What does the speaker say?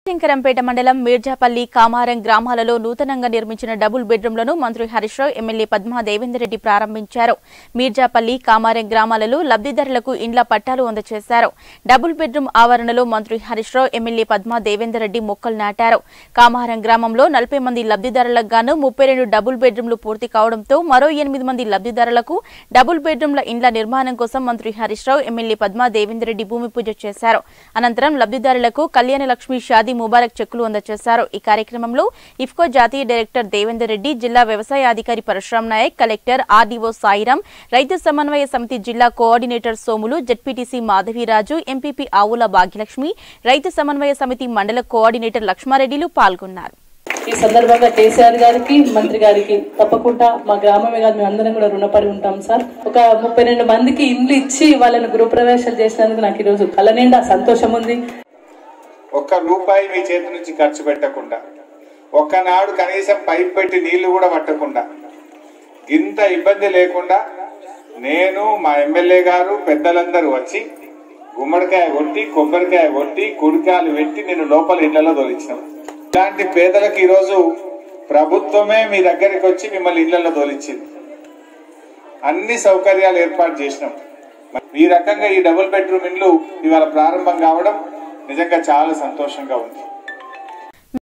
శంకరంపేట మండలం మీర్జాపల్లి కామారం గ్రామాలలో నూతనంగా నిర్మించిన డబుల్ బెడ్రూమ్లను మంత్రి హరీష్ రావు ఎమ్మెల్యే పద్మా దేవేందర్ రెడ్డి ప్రారంభించారు మీర్జాపల్లి కామారం గ్రామాలలో లబ్ధిదారులకు ఇండ్ల పట్టాలు అందజేశారు డబుల్ బెడ్రూమ్ ఆవరణలో మంత్రి హరీష్ రావు ఎమ్మెల్యే పద్మా దేవేందర్ రెడ్డి మొక్కలు నాటారు కామారం గ్రామంలో నలభై మంది లబ్ధిదారులకు గాను ముప్పై రెండు డబుల్ బెడ్రూమ్లు పూర్తి కావడంతో మరో ఎనిమిది మంది లబ్ధిదారులకు డబుల్ బెడ్రూమ్ల ఇండ్ల నిర్మాణం కోసం మంత్రి హరీష్ రావు ఎమ్మెల్యే పద్మా దేవేందర్ రెడ్డి భూమి పూజ చేశారు అనంతరం లబ్ధిదారులకు కళ్యాణ లక్ష్మి షాదీ ముబారక్ చెక్కులు అందజేశారు ఈ కార్యక్రమంలో ఇఫ్కో జాతీయ డైరెక్టర్ దేవేందర్ రెడ్డి జిల్లా వ్యవసాయ అధికారి పరశురామ్ నాయక్ కలెక్టర్ ఆర్డీఓ సాయిరాం రైతు సమన్వయ సమితి జిల్లా coordinator Somulu ZPTC Madhaviraju MPP Avula Bhagyalakshmi రైతు సమన్వయ సమితి మండల కోఆర్డినేటర్ లక్ష్మారెడ్డిలు పాల్గొన్నారు ఈ సందర్భంగా కేసీఆర్ గారికి మంత్రి గారికి తప్పకుండా మా గ్రామమే కాదు మేము అందరం కూడా రుణపడి ఉంటాం సార్ ఒక ముప్పై రెండు మందికి ఇండ్లు ఇచ్చి వాళ్ళని గృహప్రవేశాలు చేసినందుకు నాకు ఈరోజు కళ్ళ నిండా సంతోషం ఉంది ఒక్క రూపాయి మీ చేతి నుంచి ఖర్చు పెట్టకుండా ఒక్కనాడు కనీసం పైప్ పెట్టి నీళ్లు కూడా పట్టకుండా ఇంత ఇబ్బంది లేకుండా నేను మా ఎమ్మెల్యే గారు పెద్దలందరూ వచ్చి గుమ్మడికాయ కొట్టి కొబ్బరికాయ కొట్టి కుడికాయలు పెట్టి నేను లోపల ఇళ్లలో తోలించినాం ఇలాంటి పేదలకు ఈరోజు ప్రభుత్వమే మీ దగ్గరికి వచ్చి మిమ్మల్ని ఇళ్లలో తోలిచ్చింది అన్ని సౌకర్యాలు ఏర్పాటు చేసినాం ఈ రకంగా ఈ డబుల్ బెడ్రూమ్ ఇండ్లు ఇవాళ ప్రారంభం కావడం నిజంగా చాలా సంతోషంగా ఉంది